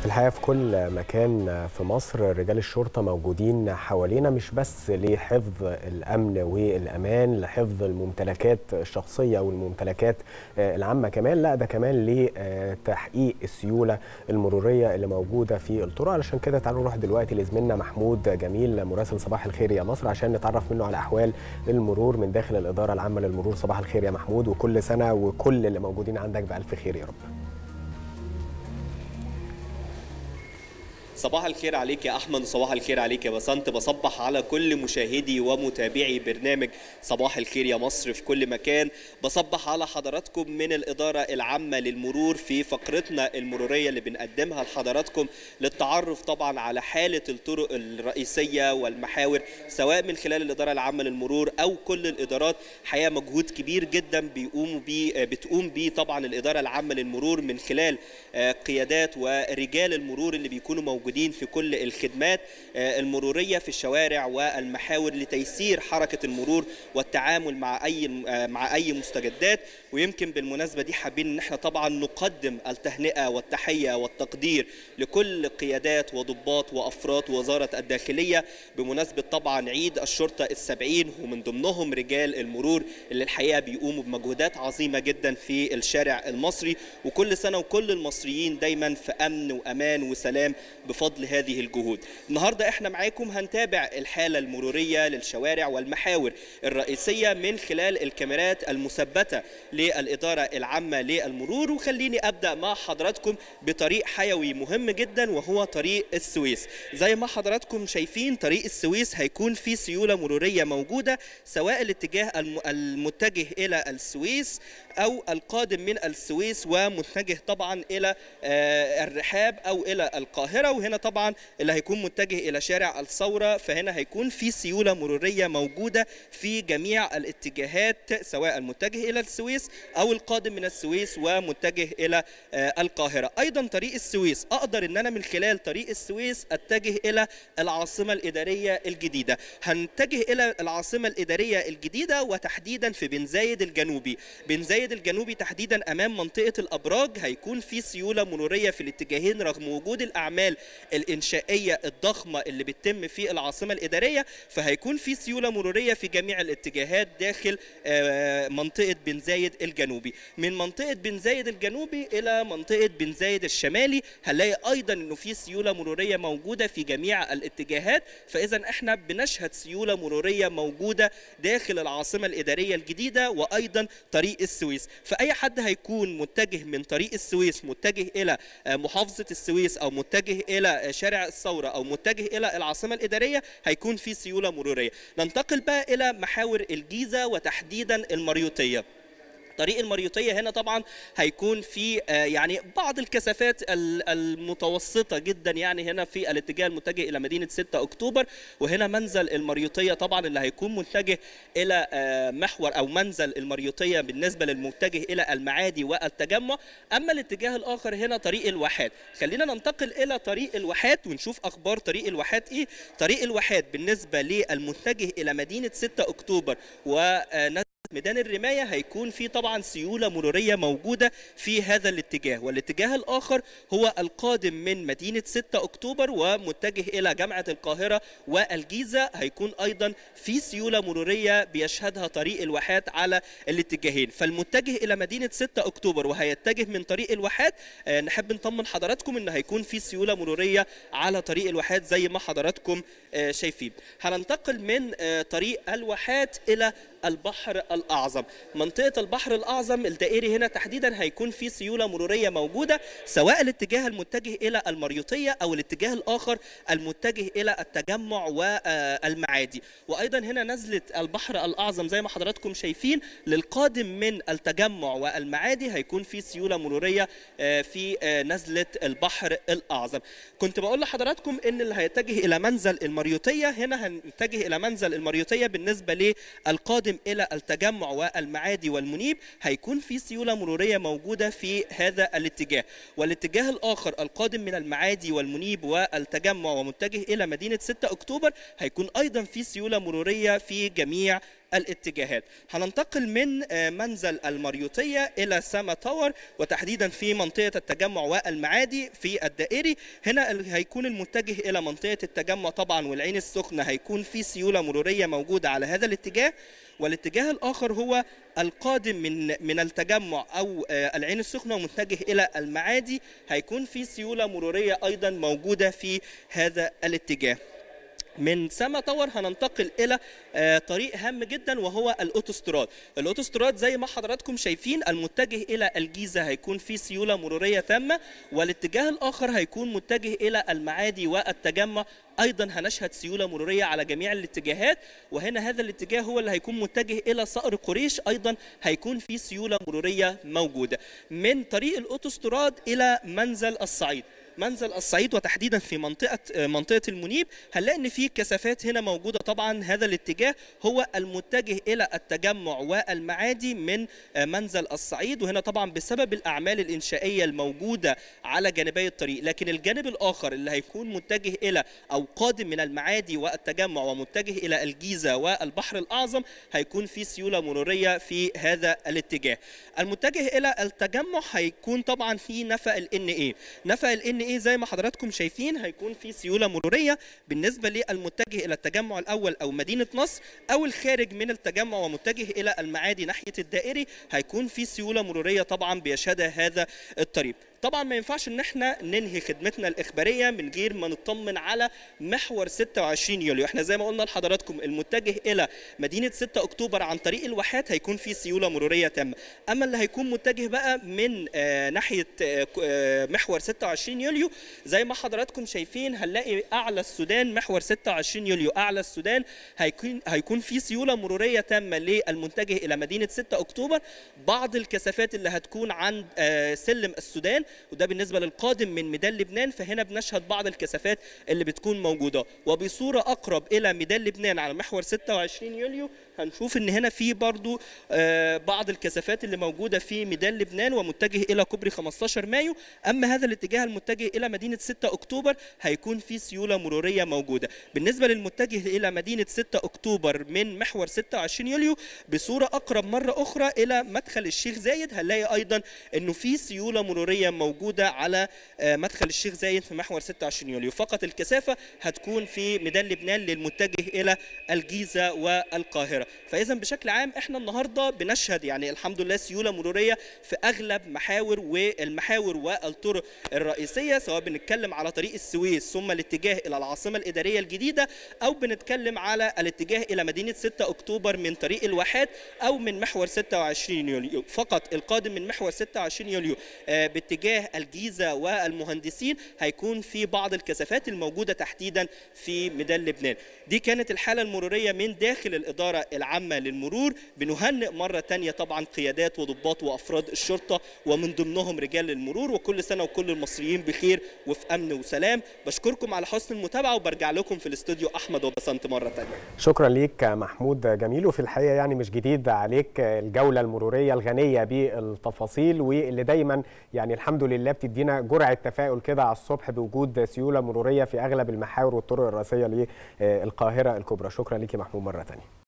في الحقيقه في كل مكان في مصر رجال الشرطه موجودين حوالينا مش بس لحفظ الامن والامان لحفظ الممتلكات الشخصيه والممتلكات العامه كمان لا ده كمان لتحقيق السيوله المروريه اللي موجوده في الطرق علشان كده تعالوا نروح دلوقتي لزميلنا محمود جميل مراسل صباح الخير يا مصر عشان نتعرف منه على احوال المرور من داخل الاداره العامه للمرور صباح الخير يا محمود وكل سنه وكل اللي موجودين عندك بالف خير يا رب صباح الخير عليك يا احمد وصباح الخير عليك يا بسنت بصبح على كل مشاهدي ومتابعي برنامج صباح الخير يا مصر في كل مكان بصبح على حضراتكم من الاداره العامه للمرور في فقرتنا المروريه اللي بنقدمها لحضراتكم للتعرف طبعا على حاله الطرق الرئيسيه والمحاور سواء من خلال الاداره العامه للمرور او كل الادارات حقيقه مجهود كبير جدا بيقوموا بيه بتقوم بيه طبعا الاداره العامه للمرور من خلال قيادات ورجال المرور اللي بيكونوا موجودين موجودين في كل الخدمات المروريه في الشوارع والمحاور لتيسير حركه المرور والتعامل مع اي مع اي مستجدات ويمكن بالمناسبه دي حابين ان احنا طبعا نقدم التهنئه والتحيه والتقدير لكل قيادات وضباط وافراد وزاره الداخليه بمناسبه طبعا عيد الشرطه السبعين ومن ضمنهم رجال المرور اللي الحقيقه بيقوموا بمجهودات عظيمه جدا في الشارع المصري وكل سنه وكل المصريين دايما في امن وامان وسلام بفضل هذه الجهود النهارده احنا معاكم هنتابع الحاله المروريه للشوارع والمحاور الرئيسيه من خلال الكاميرات المثبته للاداره العامه للمرور وخليني ابدا مع حضراتكم بطريق حيوي مهم جدا وهو طريق السويس زي ما حضراتكم شايفين طريق السويس هيكون فيه سيوله مروريه موجوده سواء الاتجاه المتجه الى السويس او القادم من السويس ومتجه طبعا الى الرحاب او الى القاهره وهنا طبعا اللي هيكون متجه الى شارع الثوره فهنا هيكون في سيوله مروريه موجوده في جميع الاتجاهات سواء المتجه الى السويس او القادم من السويس ومتجه الى القاهره ايضا طريق السويس اقدر ان انا من خلال طريق السويس اتجه الى العاصمه الاداريه الجديده هنتجه الى العاصمه الاداريه الجديده وتحديدا في بن زايد الجنوبي بن زايد الجنوبي تحديدا امام منطقه الابراج هيكون في سيوله مروريه في الاتجاهين رغم وجود الاعمال الانشائيه الضخمه اللي بتتم في العاصمه الاداريه فهيكون في سيوله مروريه في جميع الاتجاهات داخل منطقه بن زايد الجنوبي من منطقه بن زايد الجنوبي الى منطقه بن زايد الشمالي هنلاقي ايضا انه في سيوله مروريه موجوده في جميع الاتجاهات فاذا احنا بنشهد سيوله مروريه موجوده داخل العاصمه الاداريه الجديده وايضا طريق السويس فاي حد هيكون متجه من طريق السويس متجه الى محافظه السويس او متجه الى شارع الثوره او متجه الى العاصمه الاداريه هيكون في سيوله مروريه ننتقل بقى الى محاور الجيزه وتحديدا المريوطيه طريق المريوطيه هنا طبعا هيكون في يعني بعض الكثافات المتوسطه جدا يعني هنا في الاتجاه المتجه الى مدينه 6 اكتوبر وهنا منزل المريوطيه طبعا اللي هيكون متجه الى محور او منزل المريوطيه بالنسبه للمتجه الى المعادي والتجمع اما الاتجاه الاخر هنا طريق الواحات خلينا ننتقل الى طريق الواحات ونشوف اخبار طريق الواحات ايه طريق الواحات بالنسبه للمتجه الى مدينه 6 اكتوبر و ميدان الرمايه هيكون في طبعا سيوله مروريه موجوده في هذا الاتجاه والاتجاه الاخر هو القادم من مدينه 6 اكتوبر ومتجه الى جامعه القاهره والجيزه هيكون ايضا في سيوله مروريه بيشهدها طريق الواحات على الاتجاهين فالمتجه الى مدينه 6 اكتوبر وهيتجه من طريق الواحات نحب نطمن حضراتكم ان هيكون في سيوله مروريه على طريق الواحات زي ما حضراتكم شايفين هننتقل من طريق الواحات الى البحر الاعظم منطقه البحر الاعظم الدائري هنا تحديدا هيكون في سيوله مروريه موجوده سواء الاتجاه المتجه الى المريوطيه او الاتجاه الاخر المتجه الى التجمع والمعادي وايضا هنا نزله البحر الاعظم زي ما حضراتكم شايفين للقادم من التجمع والمعادي هيكون في سيوله مروريه في نزله البحر الاعظم كنت بقول لحضراتكم ان اللي هيتجه الى منزل المريوطيه هنا هنتجه الى منزل المريوطيه بالنسبه للقادم القادم الى التجمع والمعادي والمنيب هيكون في سيوله مروريه موجوده في هذا الاتجاه والاتجاه الاخر القادم من المعادي والمنيب والتجمع ومتجه الى مدينه 6 اكتوبر هيكون ايضا في سيوله مروريه في جميع الاتجاهات هننتقل من منزل المريوطية إلى سما تاور وتحديدا في منطقة التجمع والمعادي في الدائري هنا هيكون المتجه إلى منطقة التجمع طبعا والعين السخنة هيكون في سيولة مرورية موجودة على هذا الاتجاه والاتجاه الآخر هو القادم من من التجمع أو العين السخنة ومتجه إلى المعادي هيكون في سيولة مرورية أيضا موجودة في هذا الاتجاه من سما تاور هننتقل الى طريق هام جدا وهو الاوتوستراد الاوتوستراد زي ما حضراتكم شايفين المتجه الى الجيزه هيكون في سيوله مروريه تامه والاتجاه الاخر هيكون متجه الى المعادي والتجمع ايضا هنشهد سيوله مروريه على جميع الاتجاهات وهنا هذا الاتجاه هو اللي هيكون متجه الى صقر قريش ايضا هيكون في سيوله مروريه موجوده من طريق الاوتوستراد الى منزل الصعيد منزل الصعيد وتحديدا في منطقه منطقه المنيب هنلاقي ان في كثافات هنا موجوده طبعا هذا الاتجاه هو المتجه الى التجمع والمعادي من منزل الصعيد وهنا طبعا بسبب الاعمال الانشائيه الموجوده على جانبي الطريق لكن الجانب الاخر اللي هيكون متجه الى او قادم من المعادي والتجمع ومتجه الى الجيزه والبحر الاعظم هيكون في سيوله مروريه في هذا الاتجاه المتجه الى التجمع هيكون طبعا في نفق الان اي نفق الان ايه زي ما حضراتكم شايفين هيكون في سيوله مروريه بالنسبه للمتجه الى التجمع الاول او مدينه نصر او الخارج من التجمع ومتجه الى المعادي ناحيه الدائري هيكون في سيوله مروريه طبعا بيشهدها هذا الطريق طبعا ما ينفعش ان احنا ننهي خدمتنا الاخباريه من غير ما نطمن على محور 26 يوليو احنا زي ما قلنا لحضراتكم المتجه الى مدينه 6 اكتوبر عن طريق الواحات هيكون في سيوله مروريه تامه اما اللي هيكون متجه بقى من آه ناحيه آه محور 26 يوليو زي ما حضراتكم شايفين هنلاقي اعلى السودان محور 26 يوليو اعلى السودان هيكون هيكون في سيوله مروريه تامه للمتجه الى مدينه 6 اكتوبر بعض الكثافات اللي هتكون عند آه سلم السودان وده بالنسبه للقادم من ميدان لبنان فهنا بنشهد بعض الكثافات اللي بتكون موجوده وبصوره اقرب الى ميدان لبنان على محور 26 يوليو هنشوف ان هنا في برضو بعض الكثافات اللي موجوده في ميدان لبنان ومتجه الى كوبري 15 مايو اما هذا الاتجاه المتجه الى مدينه 6 اكتوبر هيكون في سيوله مروريه موجوده بالنسبه للمتجه الى مدينه 6 اكتوبر من محور 26 يوليو بصوره اقرب مره اخرى الى مدخل الشيخ زايد هنلاقي ايضا انه في سيوله مروريه موجوده على مدخل الشيخ زايد في محور 26 يوليو فقط الكثافه هتكون في ميدان لبنان للمتجه الى الجيزه والقاهره فاذا بشكل عام احنا النهارده بنشهد يعني الحمد لله سيوله مروريه في اغلب محاور والمحاور والطرق الرئيسيه سواء بنتكلم على طريق السويس ثم الاتجاه الى العاصمه الاداريه الجديده او بنتكلم على الاتجاه الى مدينه 6 اكتوبر من طريق الواحات او من محور 26 يوليو فقط القادم من محور 26 يوليو باتجاه الجيزه والمهندسين هيكون في بعض الكثافات الموجوده تحديدا في ميدان لبنان دي كانت الحاله المروريه من داخل الاداره العامه للمرور بنهنئ مره ثانيه طبعا قيادات وضباط وافراد الشرطه ومن ضمنهم رجال المرور وكل سنه وكل المصريين بخير وفي امن وسلام بشكركم على حسن المتابعه وبرجع لكم في الاستوديو احمد وبسنت مره ثانيه شكرا ليك محمود جميل وفي الحقيقه يعني مش جديد عليك الجوله المروريه الغنيه بالتفاصيل واللي دايما يعني الحمد لله بتدينا جرعه تفاؤل كده على الصبح بوجود سيوله مروريه في اغلب المحاور والطرق الرئيسيه للقاهره الكبرى شكرا ليك يا محمود مره ثانيه